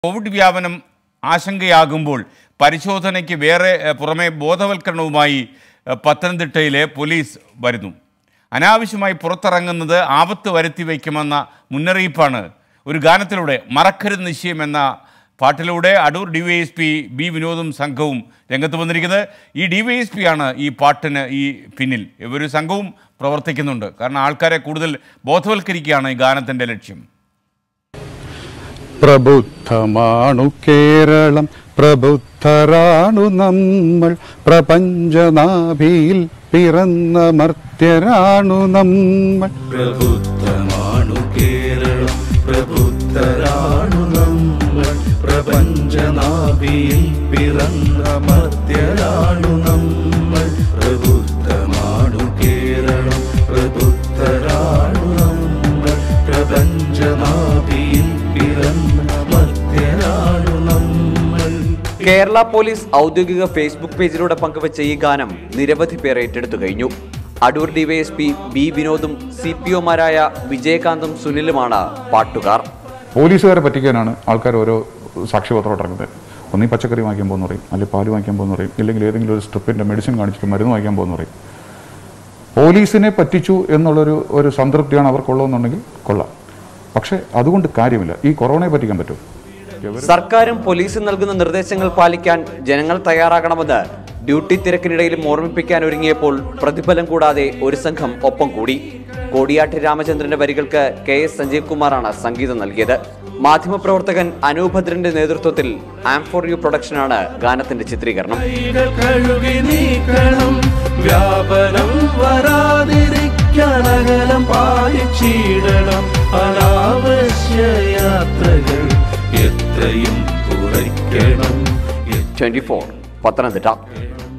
Covid വ്യാപനം ആശങ്കയാകുമ്പോൾ പരിശോധനയ്ക്ക് വേറെ ഏഹ്, പുറമെ ബോധവൽക്കരണവുമായി ഏഹ്, പത്തനംതിട്ടയിലെ പോലീസ് വരുന്നു അനാവശ്യമായി പുറത്തിറങ്ങുന്നത് ആപത്ത് വരുത്തി വയ്ക്കുമെന്ന മുന്നറിയിപ്പാണ് ഒരു ഗാനത്തിലൂടെ മറക്കരുത് നിശ്ചയം എന്ന പാട്ടിലൂടെ അടൂർ ഡിവൈഎസ്പി ബി വിനോദും സംഘവും രംഗത്ത് വന്നിരിക്കുന്നത് ഈ ഡിവൈഎസ്പി ആണ് ഈ പാട്ടിന് ഈ പിന്നിൽ ഒരു സംഘവും പ്രവർത്തിക്കുന്നുണ്ട് കാരണം ആൾക്കാരെ കൂടുതൽ ബോധവൽക്കരിക്കുകയാണ് ഈ ഗാനത്തിൻ്റെ ലക്ഷ്യം പ്രബുദ്ധമാണു കേരളം പ്രബുദ്ധരാണു നമ്മൾ പ്രപഞ്ചനാഭിയിൽ പിറന്ന മർത്യരാണു നമ്മൾ പ്രബുദ്ധമാണു കേരളം പ്രബുദ്ധരാണു നമ്മൾ പ്രപഞ്ചനാഭിയിൽ പിറന്ന മർത്യരാണു നമ്മൾ പ്രബുദ്ധമാണു കേരളം പ്രബുദ്ധരാണു നമ്മൾ പ്രപഞ്ചനാഭിയിൽ പിറന്ന മർത്യരാണു നമ്മൾ കേരള പോലീസ് ഔദ്യോഗിക ഫേസ്ബുക്ക് പേജിലൂടെ പങ്കുവച്ച ഈ ഗാനം നിരവധി പേർ ഏറ്റെടുത്തു കഴിഞ്ഞു അടൂർ ഡിവൈഎസ്പി ബി വിനോദും സി പി ഒമാരായ വിജയകാന്തും സുനിലുമാണ് പാട്ടുകാർ പോലീസുകാരെ പറ്റിക്കാനാണ് ആൾക്കാർ ഓരോ സാക്ഷ്യപത്രം ഇറങ്ങുന്നത് ഒന്നീ പച്ചക്കറി വാങ്ങിക്കാൻ പോകുന്ന പറയും അല്ലെങ്കിൽ പാല് വാങ്ങിക്കാൻ പോകുന്ന പറയും ഇല്ലെങ്കിൽ ഏതെങ്കിലും ഒരു സ്ട്രിപ്പിൻ്റെ മെഡിസിൻ കാണിച്ചിട്ട് മരുന്ന് വാങ്ങിക്കാൻ പോകുന്ന പറയും പോലീസിനെ പറ്റിച്ചു എന്നുള്ളൊരു ഒരു സംതൃപ്തിയാണ് അവർക്കുള്ളതെന്നുണ്ടെങ്കിൽ കൊള്ളാം പക്ഷേ അതുകൊണ്ട് കാര്യമില്ല ഈ കൊറോണയെ പറ്റിക്കാൻ പറ്റും സർക്കാരും പോലീസും നൽകുന്ന നിർദ്ദേശങ്ങൾ പാലിക്കാൻ ജനങ്ങൾ തയ്യാറാകണമെന്ന് ഡ്യൂട്ടി തിരക്കിനിടയിലും ഓർമ്മിപ്പിക്കാൻ ഒരുങ്ങിയപ്പോൾ പ്രതിഫലം കൂടാതെ ഒരു സംഘം ഒപ്പം കൂടി കോടിയാട്ടി രാമചന്ദ്രന്റെ വരികൾക്ക് കെ എസ് സഞ്ജീവ് കുമാറാണ് സംഗീതം നൽകിയത് മാധ്യമപ്രവർത്തകൻ അനൂഭദ്രന്റെ നേതൃത്വത്തിൽ ആം ഫോർ യു പ്രൊഡക്ഷനാണ് ഗാനത്തിന്റെ ചിത്രീകരണം കൈകൾ കഴുകി നീക്കണം വ്യാപനം വരാതിരിക്കാൻ അകലം പാലിച്ചിടണം അനാവശ്യ യാത്രകൾ എത്രയും കുറയ്ക്കണം ട്വന്റി ഫോർ പത്തനംതിട്ട